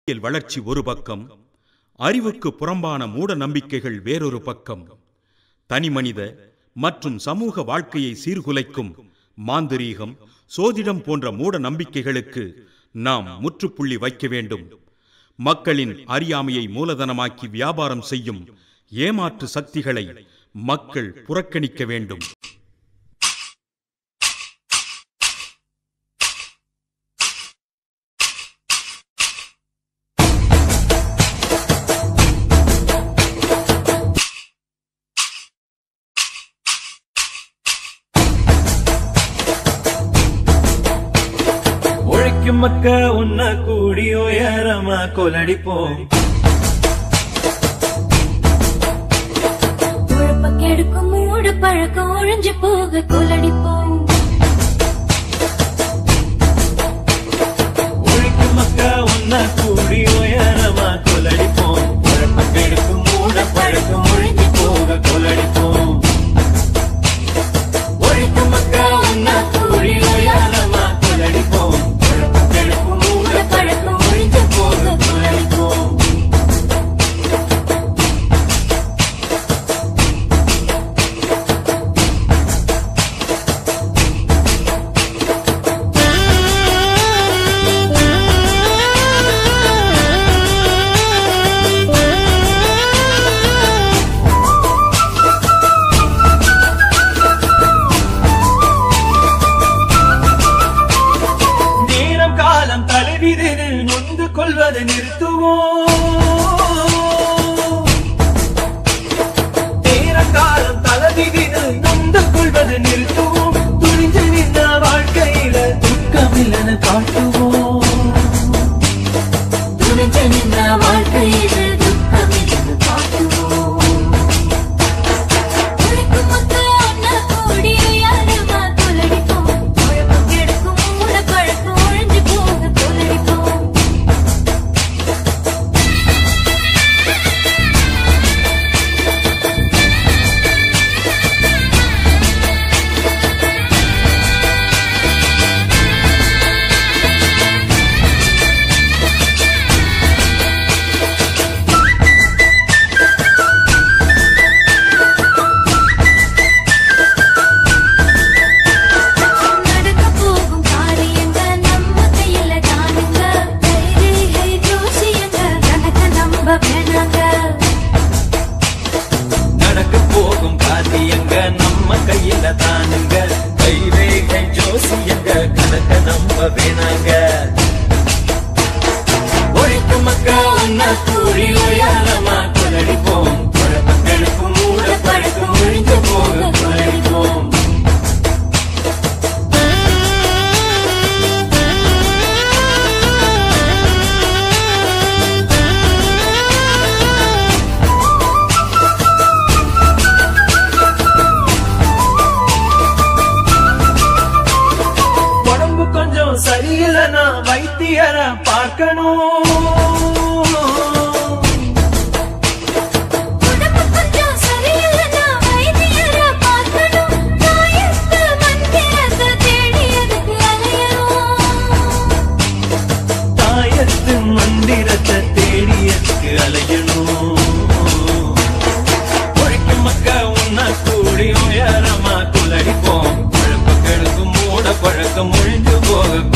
அறிவியல் வளர்ச்சி ஒரு பக்கம் அறிவுக்கு புறம்பான மூட நம்பிக்கைகள் வேறொரு பக்கம் தனிமனித மற்றும் சமூக வாழ்க்கையை சீர்குலைக்கும் மாந்திரீகம் சோதிடம் போன்ற மூட நம்பிக்கைகளுக்கு நாம் முற்றுப்புள்ளி வைக்க வேண்டும் மக்களின் அறியாமையை மூலதனமாக்கி வியாபாரம் செய்யும் ஏமாற்று சக்திகளை மக்கள் புறக்கணிக்க வேண்டும் உழைக்கும் மக்க உன்ன கூடி உயரமா கொலடிப்போம் உழப்ப கெடுக்கும் மூடு பழக்கம் ஒழிஞ்சு போக கொலடிப்போம் உழைக்கும் மக்க உன்ன கூடி உயரமா கொலடிப்போம் உழைப்ப கெடுக்கும் மூட பழக்கம் ஒழிஞ்சு போக கொலடிப்போம் உழைக்கும் மக்க உன்ன கூடி உயரமா கொலடிப்போம் உழைப்ப கெடுக்கும் மூட பழக்கம் ஒழிஞ்சு போக கொலடிப்போம் நேரம் காலம் தலைவிதிന് நொந்து கொள்வதை நிறுத்துவோம் நேரம் காலம் தலைவிதிന് நொந்து கொள்வதை நிறுத்துவோம் துணிஞ்சு நின்ற வாழ்க்கையில துக்கமில்லன காட்டுவோம் துணிஞ்சு நின்ற வாழ்க்கையில் துக்கமில்லை காட்டுவோம் உழைக்கும் மக்கள் ஒன்னா கூடி உயரமா கொலடிப்போம் உழப்ப கெடுக்கும் மூடு பழக்கம் ஒழிஞ்சு போக கொலடிப்போம் நடக்க போகும் காரியங்கள் நம்ம கையில தானுங்க தைரிகை ஜோசியங்க கணக்க நம்ப வேணாங்க நடக்க போகும் காரியங்க நம்ம கையில தானுங்க கைரேகை ஜோசியங்க கணக்க நம்ப வேணாங்க உழைக்கும் மக்கா ஒன்னா கூடி உயரமா கொலடிப்போம் குழப்பங்களுக்கும் மூட பழக்கம் ஒழிஞ்சு போக கொலடிப்போம் உடம்பு கொஞ்சம் சரியில்லைன்னா வைத்தியரை பார்க்கணும் உடம்பு கொஞ்சம் சரியில்லைன்னா வைத்தியரை பார்க்கணும் தாயத்து மந்திரத்தை தேடி அதுக்கு அலையணும் தாயத்து மந்திரத்தை தேடியதுக்கு அலையணும் உழைக்கும் மக்கா உன்னா கூடி உயரமா குலடிப்போம் குழப்ப கெடுக்கும் மூட பழக்கம் ஒழிஞ்சு போக